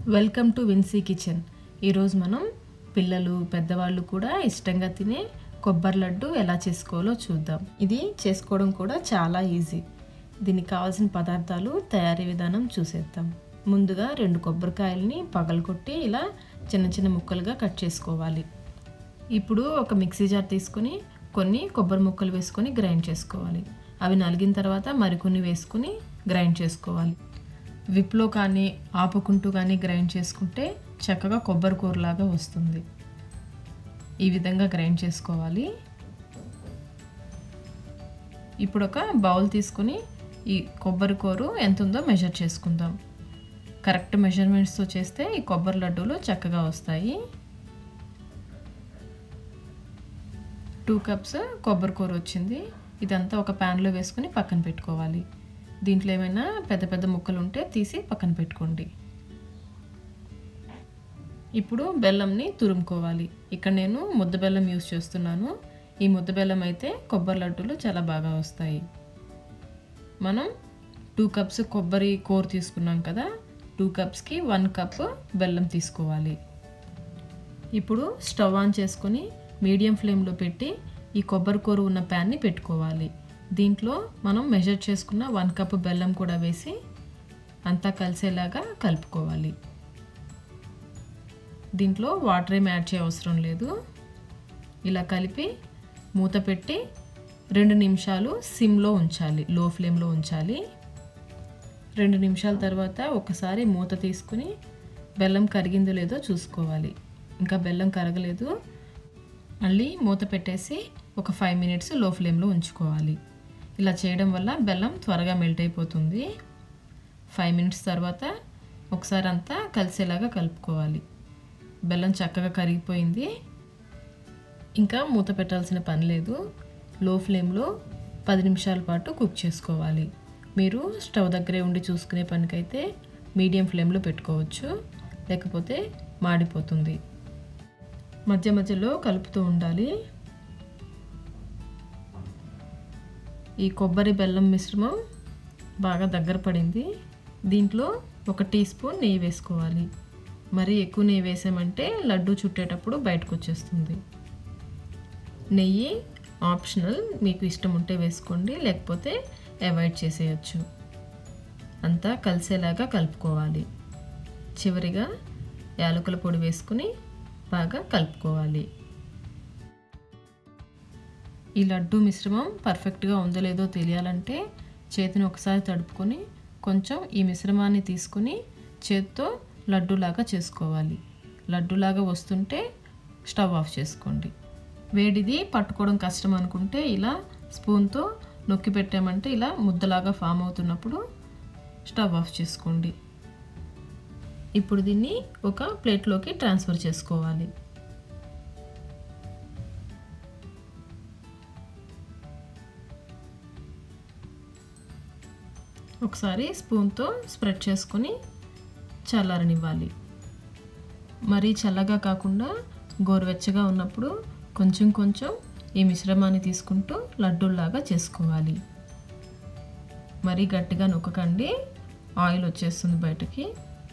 welcome to Vincy kitchen ఈరోజు మనం పిల్లలు పెద్దవాళ్ళు కూడా ఇష్టంగా తినే కొబ్బరి లడ్డు ఎలా చేసుకోవాలో చూద్దాం ఇది చేసుకోవడం కూడా చాలా ఈజీ దీనికి కావాల్సిన పదార్థాలు తయారీ విధానం చూసేద్దాం ముందుగా రెండు కొబ్బరికాయలని పగలగొట్టి ఇలా చిన్న చిన్న ముక్కలుగా కట్ చేసుకోవాలి ఇప్పుడు ఒక మిక్సీ జార్ తీసుకుని కొన్ని కొబ్బరి ముక్కలు వేసుకొని గ్రైండ్ చేసుకోవాలి అవి నలిగిన తర్వాత మరికొన్ని వేసుకుని గ్రైండ్ చేసుకోవాలి విప్లో కానీ ఆపుకుంటూ కానీ గ్రైండ్ చేసుకుంటే చక్కగా కొబ్బరి కూరలాగా వస్తుంది ఈ విధంగా గ్రైండ్ చేసుకోవాలి ఇప్పుడు ఒక బౌల్ తీసుకుని ఈ కొబ్బరి కూర ఎంత ఉందో మెజర్ చేసుకుందాం కరెక్ట్ మెజర్మెంట్స్తో చేస్తే ఈ కొబ్బరి లడ్డూలు చక్కగా వస్తాయి టూ కప్స్ కొబ్బరి కూర వచ్చింది ఇదంతా ఒక ప్యాన్లో వేసుకుని పక్కన పెట్టుకోవాలి దీంట్లో ఏమైనా పెద్ద పెద్ద ముక్కలు ఉంటే తీసి పక్కన పెట్టుకోండి ఇప్పుడు బెల్లంని తురుముకోవాలి ఇక్కడ నేను ముద్ద బెల్లం యూస్ చేస్తున్నాను ఈ ముద్ద బెల్లం అయితే కొబ్బరి లడ్డూలు చాలా బాగా వస్తాయి మనం టూ కప్స్ కొబ్బరి కూర తీసుకున్నాం కదా టూ కప్స్కి వన్ కప్ బెల్లం తీసుకోవాలి ఇప్పుడు స్టవ్ ఆన్ చేసుకొని మీడియం ఫ్లేమ్లో పెట్టి ఈ కొబ్బరి కూర ఉన్న ప్యాన్ని పెట్టుకోవాలి దీంట్లో మనం మెజర్ చేసుకున్న వన్ కప్ బెల్లం కూడా వేసి అంతా కలిసేలాగా కలుపుకోవాలి దీంట్లో వాటర్ ఏం యాడ్ చేయ అవసరం లేదు ఇలా కలిపి మూత పెట్టి రెండు నిమిషాలు సిమ్లో ఉంచాలి లో ఫ్లేమ్లో ఉంచాలి రెండు నిమిషాల తర్వాత ఒకసారి మూత తీసుకుని బెల్లం కరిగిందో లేదో చూసుకోవాలి ఇంకా బెల్లం కరగలేదు మళ్ళీ మూత పెట్టేసి ఒక ఫైవ్ మినిట్స్ లో ఫ్లేమ్లో ఉంచుకోవాలి ఇలా చేయడం వల్ల బెల్లం త్వరగా మెల్ట్ అయిపోతుంది ఫైవ్ మినిట్స్ తర్వాత ఒకసారి అంతా కలిసేలాగా కలుపుకోవాలి బెల్లం చక్కగా కరిగిపోయింది ఇంకా మూత పెట్టాల్సిన పని లేదు లో ఫ్లేమ్లో పది నిమిషాల పాటు కుక్ చేసుకోవాలి మీరు స్టవ్ దగ్గరే ఉండి చూసుకునే పనికైతే మీడియం ఫ్లేమ్లో పెట్టుకోవచ్చు లేకపోతే మాడిపోతుంది మధ్య మధ్యలో కలుపుతూ ఉండాలి ఈ కొబ్బరి బెల్లం మిశ్రమం బాగా దగ్గర పడింది దీంట్లో ఒక టీ స్పూన్ నెయ్యి వేసుకోవాలి మరి ఎక్కువ నెయ్యి వేసామంటే లడ్డు చుట్టేటప్పుడు బయటకు వచ్చేస్తుంది నెయ్యి ఆప్షనల్ మీకు ఇష్టం ఉంటే వేసుకోండి లేకపోతే అవాయిడ్ చేసేయచ్చు అంతా కలిసేలాగా కలుపుకోవాలి చివరిగా యాలకుల పొడి వేసుకుని బాగా కలుపుకోవాలి ఈ లడ్డు మిశ్రమం పర్ఫెక్ట్గా ఉందో లేదో తెలియాలంటే చేతిని ఒకసారి తడుపుకొని కొంచెం ఈ మిశ్రమాన్ని తీసుకుని చేత్తో లడ్డూలాగా చేసుకోవాలి లడ్డూలాగా వస్తుంటే స్టవ్ ఆఫ్ చేసుకోండి వేడిది పట్టుకోవడం కష్టం అనుకుంటే ఇలా స్పూన్తో నొక్కి పెట్టామంటే ఇలా ముద్దలాగా ఫామ్ అవుతున్నప్పుడు స్టవ్ ఆఫ్ చేసుకోండి ఇప్పుడు దీన్ని ఒక ప్లేట్లోకి ట్రాన్స్ఫర్ చేసుకోవాలి ఒకసారి స్పూన్తో స్ప్రెడ్ చేసుకొని చల్లారనివ్వాలి మరీ చల్లగా కాకుండా గోరువెచ్చగా ఉన్నప్పుడు కొంచెం కొంచెం ఈ మిశ్రమాన్ని తీసుకుంటూ లడ్డూల్లాగా చేసుకోవాలి మరీ గట్టిగా నొక్కకండి ఆయిల్ వచ్చేస్తుంది బయటకి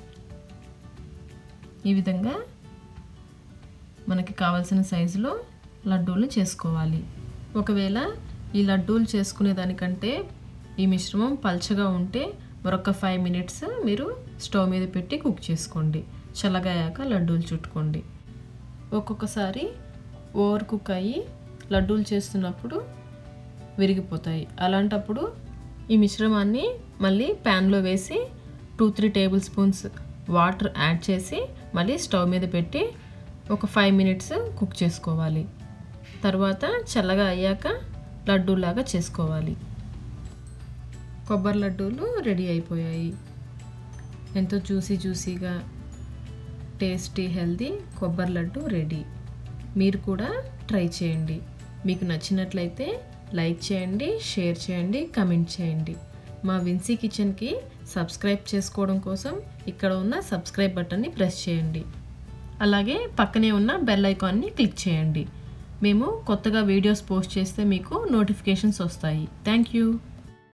ఈ విధంగా మనకి కావాల్సిన సైజులో లడ్డూలు చేసుకోవాలి ఒకవేళ ఈ లడ్డూలు చేసుకునే దానికంటే ఈ మిశ్రమం పల్చగా ఉంటే మరొక ఫైవ్ మినిట్స్ మీరు స్టవ్ మీద పెట్టి కుక్ చేసుకోండి చల్లగాయాక లడ్డూలు చుట్టుకోండి ఒక్కొక్కసారి ఓవర్ కుక్ అయ్యి లడ్డూలు చేస్తున్నప్పుడు విరిగిపోతాయి అలాంటప్పుడు ఈ మిశ్రమాన్ని మళ్ళీ ప్యాన్లో వేసి two three table spoons water add చేసి మళ్ళీ స్టవ్ మీద పెట్టి ఒక ఫైవ్ మినిట్స్ కుక్ చేసుకోవాలి తర్వాత చల్లగా అయ్యాక లడ్డూలాగా చేసుకోవాలి కొబ్బరి లడ్డూలు రెడీ అయిపోయాయి ఎంతో జ్యూసీ జ్యూసీగా టేస్టీ హెల్తీ కొబ్బరి లడ్డు రెడీ మీరు కూడా ట్రై చేయండి మీకు నచ్చినట్లయితే లైక్ చేయండి షేర్ చేయండి కమెంట్ చేయండి మా విన్సీ కిచెన్కి సబ్స్క్రైబ్ చేసుకోవడం కోసం ఇక్కడ ఉన్న సబ్స్క్రైబ్ బటన్ని ప్రెస్ చేయండి అలాగే పక్కనే ఉన్న బెల్ ఐకాన్ని క్లిక్ చేయండి మేము కొత్తగా వీడియోస్ పోస్ట్ చేస్తే మీకు నోటిఫికేషన్స్ వస్తాయి థ్యాంక్ యూ